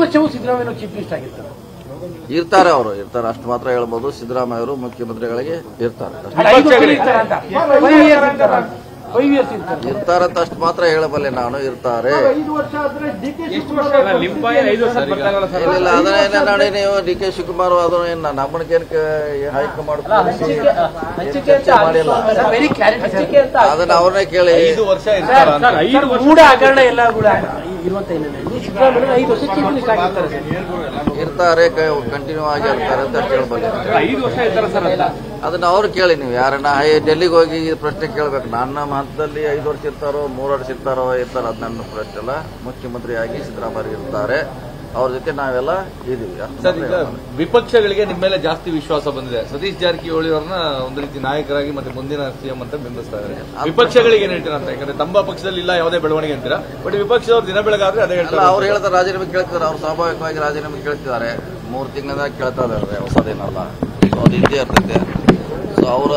ವರ್ಷವೂ Siddaramaiah chief minister ಆಗಿರ್ತಾರೆ ಇರ್ತಾರೆ ಅವರು ಇರ್ತಾರೆ ಅಷ್ಟು ಮಾತ್ರ ಹೇಳ್ಬೋದು ಸಿದ್ದರಾಮಯ್ಯ ಅವರು ಮುಖ್ಯಮಂತ್ರಿಗಳಿಗೆ ಇರ್ತಾರೆ ಅಷ್ಟೇ. ಐದು ವರ್ಷ ಇರ್ತಾರಂತ ಫೈವ್ ಇಯರ್ಸ್ ಇರ್ತಾರ ಫೈವ್ ಇಯರ್ಸ್ ಇರ್ತಾರೆ ಇರ್ತಾರಂತ ಅಷ್ಟು ಮಾತ್ರ ಹೇಳಬಲ್ಲೆ ನಾನು ಇರ್ತಾರೆ ಐದು ವರ್ಷ ಆದ್ರೆ ಡಿ ಕೆ ಲಿಂಪಾಯ ಐದು ವರ್ಷ ಬರ್ತಾಗಲ್ಲ ಸರ್ ಇಲ್ಲ ಅದನ್ನೇನ ನೋಡಿ ನೀವು ಡಿ ಕೆ ಶಿವಕುಮಾರ್ ಅದನ್ನ ನಮ್ಮನಿಗೇನು ಹೈಕಮಾಂಡ್ ಚರ್ಚೆ ಮಾಡಿಲ್ಲ ವೆರಿ ಕ್ಲಾರಿಟಿ ಅದನ್ನ ಅವ್ರನ್ನೇ ಕೇಳಿ ಐದು ವರ್ಷ ಇರ್ತಾರ ಅಂತ ಸರ್ ಐದು ವರ್ಷ ಮೂಡ ಹಗರಣ ಎಲ್ಲ ಕೂಡ ಇರುವತ್ತೈದನೇ ಸಿದ್ದರಾಮಯ್ಯ ಐದು ವರ್ಷ ಚೀಫ್ ಮಿನಿಸ್ಟರ್ ಆಗಿರ್ತಾರೆ ಸರ್ ಇರ್ತಾರೆ ಕಂಟಿನ್ಯೂ ಆಗಿ ಇರ್ತಾರೆ ಅಂತ ಅಷ್ಟು ಹೇಳ್ಬಲ್ಲೆ ಐದು ವರ್ಷ ಇರ್ತಾರ ಸರ್ ಅಂತ ಅದನ್ನ ಅವ್ರು ಕೇಳಿ ನೀವು ಯಾರನ್ನ ಹೈ ಡೆಲ್ಲಿಗೆ ಹೋಗಿ ಈ ಪ್ರಶ್ನೆ ಕೇಳ್ಬೇಕು ನನ್ನ ನಮ್ಮ ಹಂತದಲ್ಲಿ ಐದು ವರ್ಷ ಇರ್ತಾರೋ ಮೂರು ವರ್ಷ ಇರ್ತಾರೋ ಇರ್ತಾರೋ ಅದು ನನ್ನ ಪ್ರಶ್ನೆ ಅಲ್ಲ ಮುಖ್ಯಮಂತ್ರಿಯಾಗಿ ಸಿದ್ದರಾಮಯ್ಯ ಇರ್ತಾರೆ ಅವ್ರ ಜೊತೆ ನಾವೆಲ್ಲ ಇದೀವಿ ಅಷ್ಟು ಸರ್ ಮಾತ್ರ ಈಗ ಹೇಳೋಣ. ವಿಪಕ್ಷಗಳಿಗೆ ನಿಮ್ಮ ಮೇಲೆ ಜಾಸ್ತಿ ವಿಶ್ವಾಸ ಬಂದಿದೆ ಸತೀಶ್ ಜಾರಕಿಹೊಳಿ ಅವ್ರನ್ನ ಒಂದು ರೀತಿ ನಾಯಕರಾಗಿ ಮತ್ತೆ ಮುಂದಿನ ಸಿಎಂ ಅಂತ ಬಿಂಬಿಸ್ತಾ ಇದ್ದಾರೆ ವಿಪಕ್ಷಗಳಿಗೆ ಏನ್ ಹೇಳ್ತೀರಾ ಅಂತ ಯಾಕಂದ್ರೆ ತಮ್ಮ ಪಕ್ಷದಲ್ಲಿ ಇಲ್ಲ ಯಾವುದೇ ಬೆಳವಣಿಗೆ ಅಂತೀರಾ ಬಟ್ ವಿಪಕ್ಷದವ್ರು ದಿನ ಬೆಳಗಾದ್ರೆ ಅದೇ ಅಲ್ಲ ಹೇಳ್ತಾರೆ ಅವ್ರು ಹೇಳ್ತಾರೆ ರಾಜೀನಾಮೆ ಕೇಳ್ತಿದ್ದಾರೆ ಅವ್ರು ಸ್ವಾಭಾವಿಕವಾಗಿ ರಾಜೀನಾಮೆ ಕೇಳ್ತಿದ್ದಾರೆ ಮೂರು ತಿಂಗಳಿಂದ ಕೇಳ್ತಾ ಇದ್ದಾರೆ ಹೊಸದೇನಲ್ಲ ಸೊ ಅದು ಇದ್ದೇ ಇರ್ತೈತೆ ಸೊ ಅವರ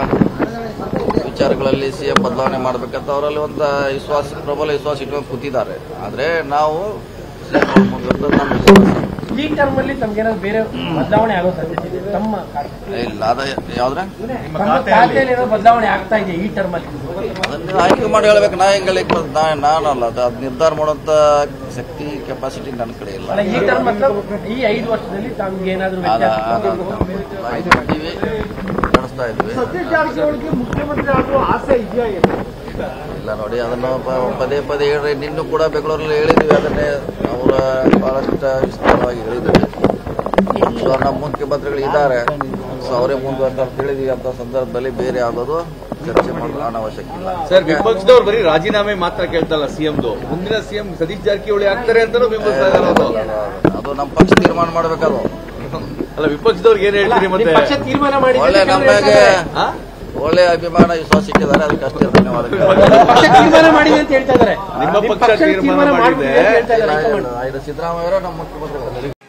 ವಿಚಾರಗಳಲ್ಲಿ ಸಿ ಎಂ ಬದಲಾವಣೆ ಮಾಡಬೇಕಂತ ಅವರಲ್ಲಿ ಒಂದು ವಿಶ್ವಾಸ ಪ್ರಬಲ ವಿಶ್ವಾಸ ಇಟ್ಕೊಂಡು ಕೂತಿದ್ದಾರೆ ಆದರೆ ನಾವು CM ಮುಂದೆ ಅಂತ ನಮ್ಮ ವಿಶ್ವಾಸ ಈ ಟರ್ಮ್ ಅಲ್ಲಿ ತಮ್ಗೇನಾದ್ರು ಬೇರೆ ಬದಲಾವಣೆ ಆಗೋ ಸಾಧ್ಯತೆ ಇದೆ ತಮ್ಮ ಖಾತೆ- ಇಲ್ಲ ಅದ ಯಾವ್ದ್ರೆ ತಮ್ಮ ಖಾತೆಯಲ್ಲಿ ಏನೋ ಬದಲಾವಣೆ ಆಗ್ತಾ ಇದೆ ಈ ಟರ್ಮ್ ಅಲ್ಲಿ ಅದನ್ನ ಆಯ್ಕೆ ಮಾಡಿ ಹೇಳ್ಬೇಕು ನಾ ಹೆಂಗ್ ಹೇಳಿಕ್ ಬರ್ತದೆ? ನಾ ನಾನಲ್ಲ ಅದು ಅದು ನಿರ್ಧಾರ ಮಾಡುವಂತ ಶಕ್ತಿ ಕೆಪಾಸಿಟಿ ನನ್ನ ಕಡೆ ಇಲ್ಲ ಅಲ್ಲ ಈ ಟರ್ಮ್ ಮತ್ಲಬ್ ಈ ಐದು ವರ್ಷದಲ್ಲಿ ತಮ್ಗೆ ಏನಾದ್ರು ಅದ ವ್ಯತ್ಯಾಸ ಅದ ಆಯ್ಕೆ ಮಾಡ್ತೀವಿ ನಡೆಸ್ತಾ ಇದ್ವಿ ಮುಖ್ಯಮಂತ್ರಿ ಆಗುವ ಆಸೆ ಇದೆಯಾ ಇಲ್ಲ ನೋಡಿ ಅದನ್ನು ಪ- ಪದೇ ಪದೇ ಹೇಳ್ರಿ ನಿನ್ನೂ ಕೂಡ ಬೆಂಗಳೂರಲ್ಲಿ ಹೇಳಿದ್ವಿ ಅದನ್ನೇ ಅವರ ಬಹಳಷ್ಟು ವಿಸ್ತಾರವಾಗಿ ಹೇಳಿದ್ವಿ ಸೊ ನಮ್ಮ ಮುಖ್ಯಮಂತ್ರಿಗಳು ಇದ್ದಾರೆ ಸೊ ಅವರೇ ಮುಂದುವರ್ತ ಅಂತ ಹೇಳಿದ್ವಿ ಅಂತ ಸಂದರ್ಭದಲ್ಲಿ ಬೇರೆ ಯಾವುದಾದ್ರು ಚರ್ಚೆ ಮಾಡೋದು ಅನಾವಶ್ಯಕ ಇಲ್ಲ ಸರ್ ವಿಪಕ್ಷದವ್ರು ಬರೀ ರಾಜೀನಾಮೆ ಮಾತ್ರ ಕೇಳ್ತಲ್ಲ ಸಿಎಂದು ಮುಂದಿನ ಸಿಎಂ ಸತೀಶ್ ಜಾರಕಿಹೊಳಿ ಆಗ್ತಾರೆ ಅಂತಾನೂ ಬಿಂಬಿಸ್ತಾ ಇದ್ದಾರೆ ಅವರು. ಅದು ನಮ್ಮ ಪಕ್ಷ ತೀರ್ಮಾನ ಮಾಡ್ಬೇಕದು ಅಲ್ಲ ವಿಪಕ್ಷದವ್ರಿಗೆ ಏನ್ ಹೇಳ್ತೀರಿ ನಿಮ್ ಮತ್ತೆ ಪಕ್ಷ ತೀರ್ಮಾನ ಮಾಡಿದ್ರೆ ಒಳ್ಳೆ ಯಾಕಂದ್ರೆ ನಮಗೆ ಆ? ಒಳ್ಳೆ ಅಭಿಮಾನ ವಿಶ್ವಾಸ ಸಿಕ್ಕಿದ್ದಾರೆ ಅದಕ್ಕೆ ಅಷ್ಟೇ ಧನ್ಯವಾದಗಳು ಪಕ್ಷ ತೀರ್ಮಾನ ಮಾಡಿದೆ ಅಂತ ಹೇಳ್ತಾ ಇದಾರೆ ನಿಮ್ಮ ನಿಮ್ ಪಕ್ಷ ತೀರ್ಮಾನ ತೀರ್ಮಾನ ಮಾಡಿದೆ ಮಾಡಿದೆ. ಅಂತ ಹೇಳ್ತಾ ಇದ್ದಾರೆ ಇಲ್ಲ, ಹೈಕಮಾಂಡ್. ಇಲ್ಲ, ಇದು ಸಿದ್ದರಾಮಯ್ಯ ಅವರು ನಮ್ಮ ಮುಖ್ಯಮಂತ್ರಿಗಳು